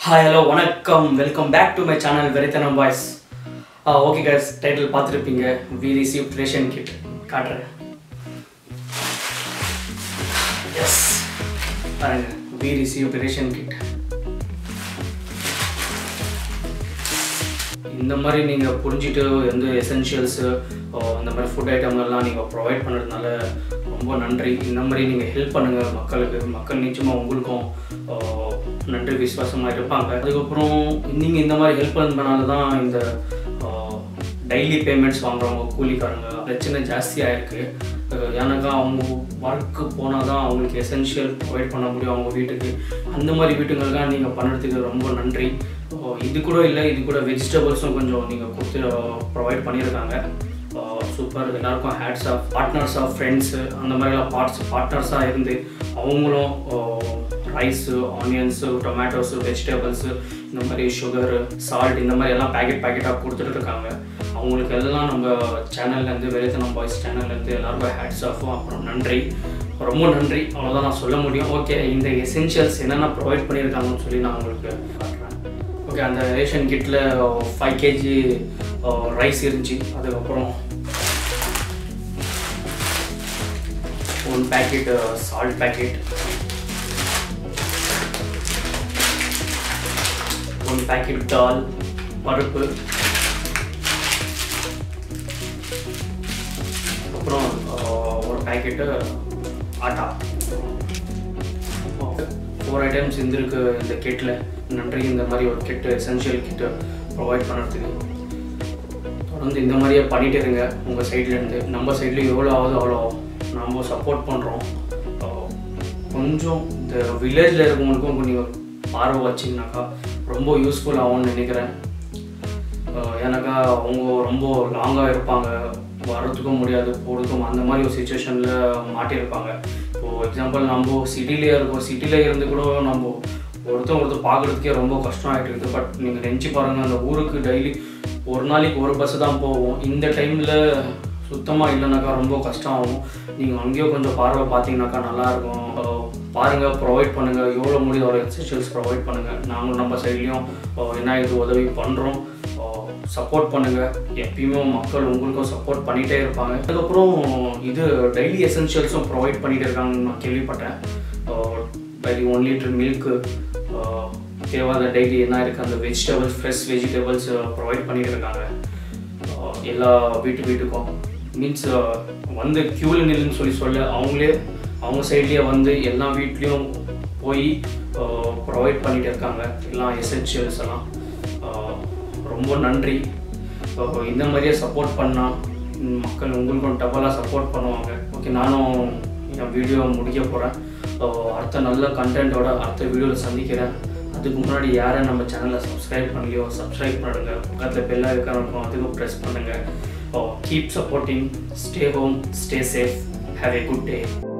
hi hello வணக்கம் welcome back to my channel வெறித்தனம் boys okay guys title பார்த்துருப்பீங்க we receive ration kit காட்டுறேன் yes பாருங்க we receive ration kit இந்த மாதிரி நீங்கள் புரிஞ்சுட்டு எந்த எசென்ஷியல்ஸு இந்த மாதிரி ஃபுட் ஐட்டம்லாம் நீங்கள் ப்ரொவைட் பண்ணுறதுனால ரொம்ப நன்றி இந்த மாதிரி நீங்கள் ஹெல்ப் பண்ணுங்கள் மக்களுக்கு மக்கள் நிச்சயமாக உங்களுக்கும் ஆஹ், நன்றி விசுவாசமாக இருப்பாங்க அதுக்கப்புறம் நீங்கள் இந்த மாதிரி ஹெல்ப் பண்ணனால தான் இந்த டெய்லி பேமெண்ட்ஸ் வாங்குறவங்க கூலிக்காரங்க பிரச்சனை ஜாஸ்தியாக இருக்குது ஏன்னாக்கா அவங்க ஒர்க்கு போனால் தான் அவங்களுக்கு எசென்ஷியல் ப்ரொவைட் பண்ண முடியும் அவங்க வீட்டுக்கு அந்த மாதிரி வீட்டுங்களுக்காக நீங்கள் பண்ணுறதுக்கு ரொம்ப நன்றி ஓ, இது கூட இல்லை இது கூட வெஜிடபிள்ஸும் கொஞ்சம் நீங்கள் கொடுத்து ப்ரொவைட் பண்ணியிருக்காங்க சூப்பர் எல்லாருக்கும் hats off partners of friends அந்த மாதிரிலாம் பார்ட்ஸ் பார்ட்னர்ஸாக இருந்து அவங்களும் ரைஸு ஆனியன்ஸு டொமேட்டோஸு வெஜிடபிள்ஸு இந்த மாதிரி சுகரு சால்ட் இந்த மாதிரி எல்லாம் பேக்கெட் பேக்கெட்டாக கொடுத்துட்டு இருக்காங்க அவங்களுக்கு எல்லாம் நம்ம சேனல்லேருந்து வெளித்தனம் பாய்ஸ் சேனல்லேருந்து எல்லாருக்கும் ஹேட்ஸ் ஆஃபும் அப்புறம் நன்றி ரொம்ப நன்றி அவ்வளோதான் நான் சொல்ல முடியும் ஓகே இந்த எசென்ஷியல்ஸ் என்னென்ன ப்ரொவைட் பண்ணியிருக்காங்கன்னு சொல்லி நான் உங்களுக்கு காட்டுறேன் ஓகே அந்த ரேஷன் கிட்டில் ஃபைவ் கேஜி ரைஸ் இருந்துச்சு அதுக்கப்புறம் one packet salt packet one packet dal பருப்பு அப்புறம் அஹ், ஒரு பேக்கெட்டு ஆட்டா ஃபோர் ஐட்டம்ஸ் இருந்திருக்கு இந்த கிட்டில் நன்றி இந்த மாதிரி ஒரு கிட்டு எசென்ஷியல் கிட்டு ப்ரொவைட் பண்ணுறதுக்கு தொடர்ந்து இந்த மாதிரியே பண்ணிட்டு இருங்க உங்கள் சைட்லேருந்து நம்ம சைட்லேயும் எவ்வளோ ஆகுதோ அவ்வளோ நம்ம சப்போர்ட் பண்ணுறோம் கொஞ்சம் இந்த வில்லேஜில் இருக்கவங்களுக்கும் கொஞ்சம் பார்வை வச்சிங்கனாக்கா ரொம்ப யூஸ்ஃபுல் ஆகும்னு நினைக்கிறேன் அஹ் ஏன்னாக்கா அவங்க ரொம்ப லாங்காக இருப்பாங்க வரதுக்கும் முடியாது போகிறதுக்கும் அந்த மாதிரி ஒரு சுச்சுவேஷனில் மாட்டியிருப்பாங்க இப்போது எக்ஸாம்பிள் நம்ம சிட்டிலேயே இருக்கோம் சிட்டியில் இருந்து கூட நம்ம ஒருத்தர் ஒருத்தர் பார்க்குறதுக்கே ரொம்ப கஷ்டம் ஆகிட்டு இருக்குது பட் நீங்கள் நினச்சி பாருங்கள் அந்த ஊருக்கு டெய்லி ஒரு நாளைக்கு ஒரு பஸ்ஸு தான் போவோம் இந்த டைமில் சுத்தமாக இல்லைனாக்கா ரொம்ப கஷ்டம் ஆகும் நீங்கள் அங்கேயும் கொஞ்சம் பார்வை பார்த்தீங்கன்னாக்கா நல்லாயிருக்கும் பாருங்கள் ப்ரொவைட் பண்ணுங்கள் எவ்வளோ முடியுதோ அவ்வளோ எக்ஸசைஸ் ப்ரொவைட் பண்ணுங்கள் நாங்களும் நம்ம சைட்லேயும் என்ன இது உதவி பண்ணுறோம் சப்போர்ட் பண்ணுங்கள் எப்பயுமே மக்கள் உங்களுக்கும் சப்போர்ட் பண்ணிகிட்டே இருப்பாங்க அதுக்கப்புறம் இது டெய்லி எசென்ஷியல்ஸும் ப்ரொவைட் பண்ணிகிட்டு இருக்காங்கன்னு நான் கேள்விப்பட்டேன் டெய்லி ஒன் லிட்டர் மில்க்கு தேவையான டெய்லி என்ன இருக்குது அந்த வெஜிடபிள்ஸ் ஃப்ரெஷ் வெஜிடபிள்ஸ் ப்ரொவைட் பண்ணிட்டு இருக்காங்க ஆஹ் எல்லா வீட்டு வீட்டுக்கும் மீன்ஸ் வந்து க்யூவில் நில்லுன்னு சொல்லி சொல்ல அவங்களே அவங்க சைட்லேயே வந்து எல்லா வீட்லேயும் போய் ப்ரொவைட் பண்ணிட்டு இருக்காங்க எல்லா எசென்ஷியல்ஸ் எல்லாம் ஆஹ் ரொம்ப நன்றி ஆஹ் இந்த மாதிரியே சப்போர்ட் பண்ணால் மக்கள் உங்களுக்கும் டபுளாக சப்போர்ட் பண்ணுவாங்க ஓகே நானும் என் வீடியோ முடிக்க போகிறேன் அடுத்த நல்ல கண்டென்ட்டோட அடுத்த வீடியோவில் சந்திக்கிறேன் அதுக்கு முன்னாடி யாரை நம்ம சேனலை சப்ஸ்கிரைப் பண்ணலையோ சப்ஸ்கிரைப் பண்ணுங்க பக்கத்தில் பெல் ஐக்கானுக்கும் அதுக்கும் ப்ரெஸ் பண்ணுங்கள் keep supporting stay home stay safe have a good day